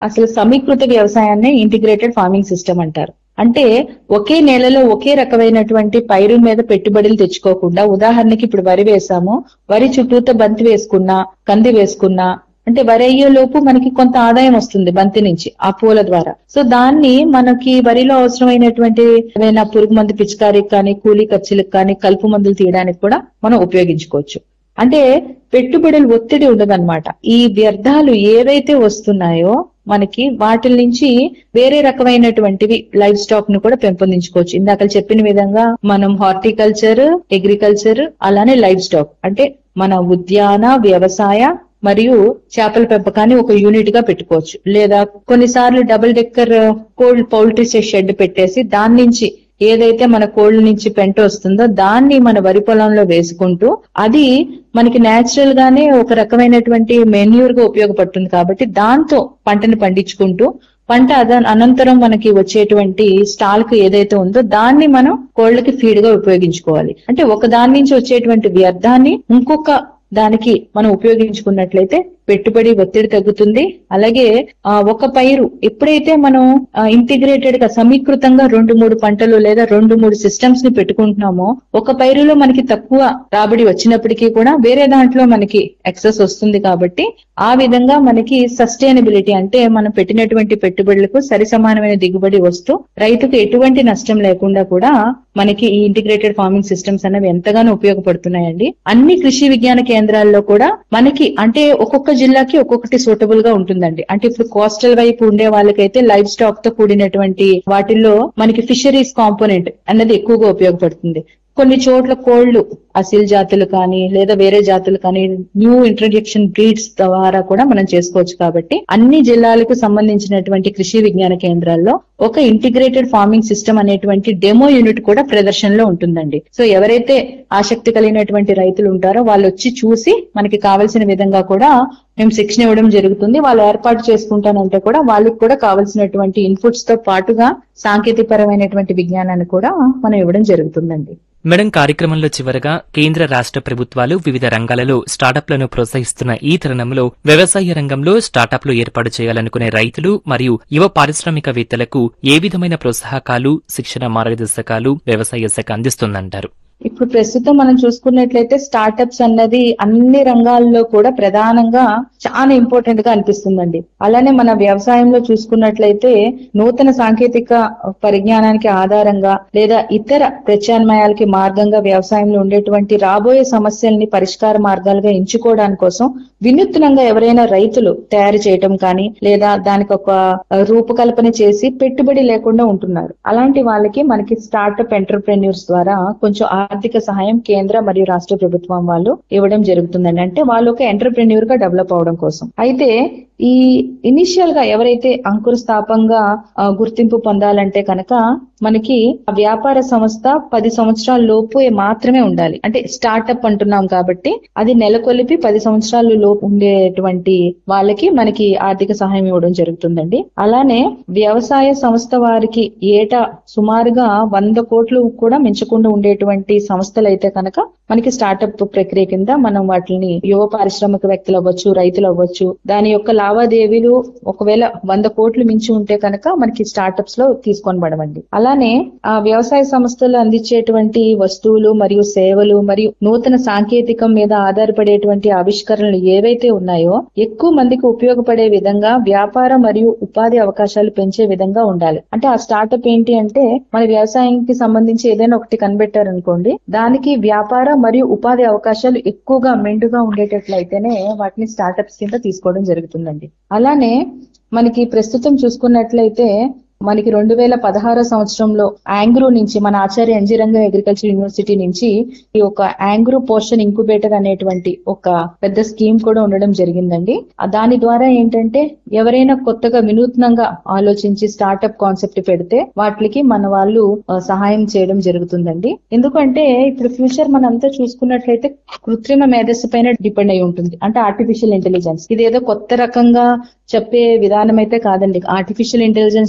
అసలు సమీకృత వ్యవసాయాన్ని ఇంటిగ్రేటెడ్ ఫార్మింగ్ సిస్టమ్ అంటారు అంటే ఒకే నేలలో ఒకే రకమైనటువంటి పైరు మీద పెట్టుబడులు తెచ్చుకోకుండా ఉదాహరణకి ఇప్పుడు వరి వేసాము వరి చుట్టూతో బంతి వేసుకున్నా కంది వేసుకున్నా అంటే వరి అయ్యే లోపు మనకి కొంత ఆదాయం వస్తుంది బంతి నుంచి ఆ పూల ద్వారా సో దాన్ని మనకి వరిలో అవసరమైనటువంటి ఏదైనా పురుగు మందు పిచికారికి కానీ కూలీ ఖర్చులకు కానీ కలుపు మందులు తీయడానికి కూడా మనం ఉపయోగించుకోవచ్చు అంటే పెట్టుబడులు ఒత్తిడి ఉండదన్నమాట ఈ వ్యర్థాలు ఏవైతే వస్తున్నాయో మనకి వాటి నుంచి వేరే రకమైనటువంటివి లైఫ్ స్టాక్ ను కూడా పెంపొందించుకోవచ్చు ఇందాక చెప్పిన విధంగా మనం హార్టికల్చర్ అగ్రికల్చర్ అలానే లైఫ్ స్టాక్ అంటే మన ఉద్యాన వ్యవసాయ మరియు చేపల పెంపకాన్ని ఒక యూనిట్ గా పెట్టుకోవచ్చు లేదా కొన్నిసార్లు double decker cold poultry shed పెట్టేసి దాని నుంచి ఏదైతే మన కోళ్ళ నుంచి పెంట వస్తుందో దాన్ని మన వరి పొలంలో వేసుకుంటూ అది మనకి నేచురల్ గానే ఒక రకమైనటువంటి మెన్యూర్ గా ఉపయోగపడుతుంది కాబట్టి దాంతో పంటని పండించుకుంటూ పంట అద- అనంతరం మనకి వచ్చేటువంటి స్టాల్క్ ఏదైతే ఉందో దాన్ని మనం కోళ్ళకి ఫీడ్ గా ఉపయోగించుకోవాలి అంటే ఒక దాని నుంచి వచ్చేటువంటి వ్యర్థాన్ని ఇంకొక దానికి మనం ఉపయోగించుకున్నట్లయితే పెట్టుబడి ఒత్తిడి తగ్గుతుంది అలాగే ఆ ఒక పైరు ఎప్పుడైతే మనం ఇంటిగ్రేటెడ్ గా సమీకృతంగా రెండు మూడు పంటలు లేదా రెండు మూడు సిస్టమ్స్ ని పెట్టుకుంటున్నామో ఒక పైరులో మనకి తక్కువ రాబడి వచ్చినప్పటికీ కూడా వేరే దాంట్లో మనకి ఎక్సెస్ వస్తుంది కాబట్టి ఆ విధంగా మనకి సస్టైనబిలిటీ అంటే మనం పెట్టినటువంటి పెట్టుబడులకు సరి సమానమైన దిగుబడి వస్తూ రైతుకు ఎటువంటి నష్టం లేకుండా కూడా మనకి ఈ ఇంటిగ్రేటెడ్ ఫార్మింగ్ సిస్టమ్స్ అనేవి ఎంతగానో ఉపయోగపడుతున్నాయండి అన్ని కృషి విజ్ఞాన కేంద్రాల్లో కూడా మనకి అంటే ఒక్కొక్క జిల్లాకి ఒక్కొక్కటి సూటబుల్ గా ఉంటుందండి అంటే ఇప్పుడు కోస్టల్ వైపు ఉండే వాళ్ళకైతే లైఫ్ స్టాక్ తో కూడినటువంటి వాటిల్లో మనకి ఫిషరీస్ కాంపోనెంట్ అన్నది ఎక్కువగా ఉపయోగపడుతుంది కొన్ని చోట్ల కోళ్లు అసిల్ జాతులు కానీ లేదా వేరే జాతులు కానీ న్యూ ఇంట్రడక్షన్ బ్రీడ్స్ ద్వారా కూడా మనం చేసుకోవచ్చు కాబట్టి అన్ని జిల్లాలకు సంబంధించినటువంటి కృషి విజ్ఞాన కేంద్రాల్లో ఒక ఇంటిగ్రేటెడ్ ఫార్మింగ్ సిస్టమ్ అనేటువంటి డెమో యూనిట్ కూడా ప్రదర్శనలో ఉంటుందండి సో ఎవరైతే ఆసక్తి కలిగినటువంటి రైతులు ఉంటారో వాళ్ళు వచ్చి చూసి మనకి కావలసిన విధంగా కూడా మేము శిక్షణ ఇవ్వడం జరుగుతుంది వాళ్ళు ఏర్పాటు చేసుకుంటానంటే కూడా వాళ్ళకి కూడా కావలసినటువంటి ఇన్పుట్స్ తో పాటుగా సాంకేతిక పరమైనటువంటి విజ్ఞానాన్ని కూడా మనం ఇవ్వడం జరుగుతుందండి మేడం కార్యక్రమంలో చివరగా కేంద్ర రాష్ట్ర ప్రభుత్వాలు వివిధ రంగాలలో స్టార్టప్లను ప్రోత్సహిస్తున్న ఈ తరుణంలో వ్యవసాయ రంగంలో స్టార్టప్లు ఏర్పాటు చేయాలనుకునే రైతులు మరియు యువ పారిశ్రామికవేత్తలకు ఏ విధమైన ప్రోత్సాహకాలు శిక్షణ మార్గదర్శకాలు వ్యవసాయ శాఖ అందిస్తుందంటారు ఇప్పుడు ప్రస్తుతం మనం చూసుకున్నట్లయితే స్టార్టప్స్ అన్నది అన్ని రంగాల్లో కూడా ప్రధానంగా చాలా ఇంపార్టెంట్ గా అనిపిస్తుందండి అలానే మన వ్యవసాయంలో చూసుకున్నట్లయితే నూతన సాంకేతిక పరిజ్ఞానానికి ఆధారంగా లేదా ఇతర ప్రత్యామ్నాయాలకి మార్గంగా వ్యవసాయంలో ఉండేటువంటి రాబోయే సమస్యల్ని పరిష్కార మార్గాలుగా ఎంచుకోవడానికి కోసం వినూత్నంగా ఎవరైనా రైతులు తయారు చేయటం కానీ లేదా దానికి ఒక రూపకల్పన చేసి పెట్టుబడి లేకుండా ఉంటున్నారు అలాంటి వాళ్ళకి మనకి స్టార్టప్ ఎంటర్ప్రెన్యూర్స్ ద్వారా కొంచెం ఆర్థిక సహాయం కేంద్ర మరియు రాష్ట్ర ప్రభుత్వం వాళ్ళు ఇవ్వడం జరుగుతుందండి అంటే వాళ్ళు ఒక ఎంటర్ప్రెన్యూర్ గా డెవలప్ అవడం కోసం అయితే ఈ ఇనిషియల్ గా ఎవరైతే అంకుర స్థాపంగా ఆ, గుర్తింపు పొందాలంటే కనుక మనకి ఆ వ్యాపార సంస్థ పది సంవత్సరాల లోపు మాత్రమే ఉండాలి అంటే స్టార్టప్ అంటున్నాం కాబట్టి అది నెలకొల్పి పది సంవత్సరాల లోపు ఉండేటువంటి వాళ్ళకి మనకి ఆర్థిక సహాయం ఇవ్వడం జరుగుతుందండి అలానే వ్యవసాయ సంస్థ వారికి ఏటా సుమారుగా వంద కోట్లు కూడా మించకుండా ఉండేటువంటి సంస్థలు అయితే కనుక మనకి స్టార్టప్ ప్రక్రియ కింద మనం వాటిని యువ పారిశ్రామికవేత్తలు అవ్వచ్చు రైతులు అవ్వచ్చు దాని యొక్క లావాదేవీలు ఒకవేళ వంద కోట్లు మించి ఉంటే కనుక మనకి స్టార్టప్స్ లో తీసుకొనబడవండి అలానే ఆ వ్యవసాయ సంస్థలు అందించేటువంటి వస్తువులు మరియు సేవలు మరియు నూతన సాంకేతికం మీద ఆధారపడేటువంటి ఆవిష్కరణలు ఏవైతే ఉన్నాయో ఎక్కువ మందికి ఉపయోగపడే విధంగా వ్యాపార మరియు ఉపాధి అవకాశాలు పెంచే విధంగా ఉండాలి అంటే ఆ స్టార్టప్ ఏంటి అంటే మన వ్యవసాయానికి సంబంధించి ఏదైనా ఒకటి కనిపెట్టారనుకోండి దానికి వ్యాపార మరియు ఉపాధి అవకాశాలు ఎక్కువగా మెండుగా ఉండేటట్లయితేనే వాటిని స్టార్టప్స్ కింద తీసుకోవడం జరుగుతుందండి అలానే మనకి ప్రస్తుతం చూసుకున్నట్లయితే మనకి రెండు వేల పదహారో సంవత్సరంలో యాంగ్రూ నుంచి మన ఆచార్య ఎంజిరంగ అగ్రికల్చర్ యూనివర్సిటీ నుంచి ఈ ఒక యాంగ్రూ పోర్షన్ ఇంక్యుబేటర్ అనేటువంటి ఒక పెద్ద స్కీమ్ కూడా ఉండడం జరిగిందండి ఆ దాని ద్వారా ఏంటంటే ఎవరైనా కొత్తగా వినూత్నంగా ఆలోచించి స్టార్టప్ కాన్సెప్ట్ పెడితే వాటికి మన వాళ్ళు ఆ, సహాయం చేయడం జరుగుతుందండి ఎందుకంటే ఇప్పుడు ఫ్యూచర్ మనంతా చూసుకున్నట్లయితే కృత్రిమ మేధస్సు పైన డిపెండ్ అయి ఉంటుంది అంటే ఆర్టిఫిషియల్ ఇంటెలిజెన్స్ ఇదేదో కొత్త రకంగా చెప్పే విధానం అయితే కాదండి ఆర్టిఫిషియల్ ఇంటెలిజెన్స్ ద్వారా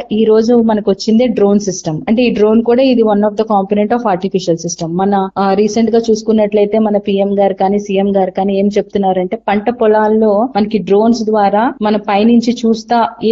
ఈ రోజు మనకు వచ్చిందే డ్రోన్ సిస్టమ్ అంటే ఈ డ్రోన్ కూడా ఇది one of the component of artificial system మన రీసెంట్ గా చూసుకున్నట్లయితే మన పిఎం గారు కానీ సీఎం గారు కానీ ఏం చెప్తున్నారంటే పంట పొలాల్లో మనకి డ్రోన్స్ ద్వారా మన పైనుంచి చూస్తా ఏ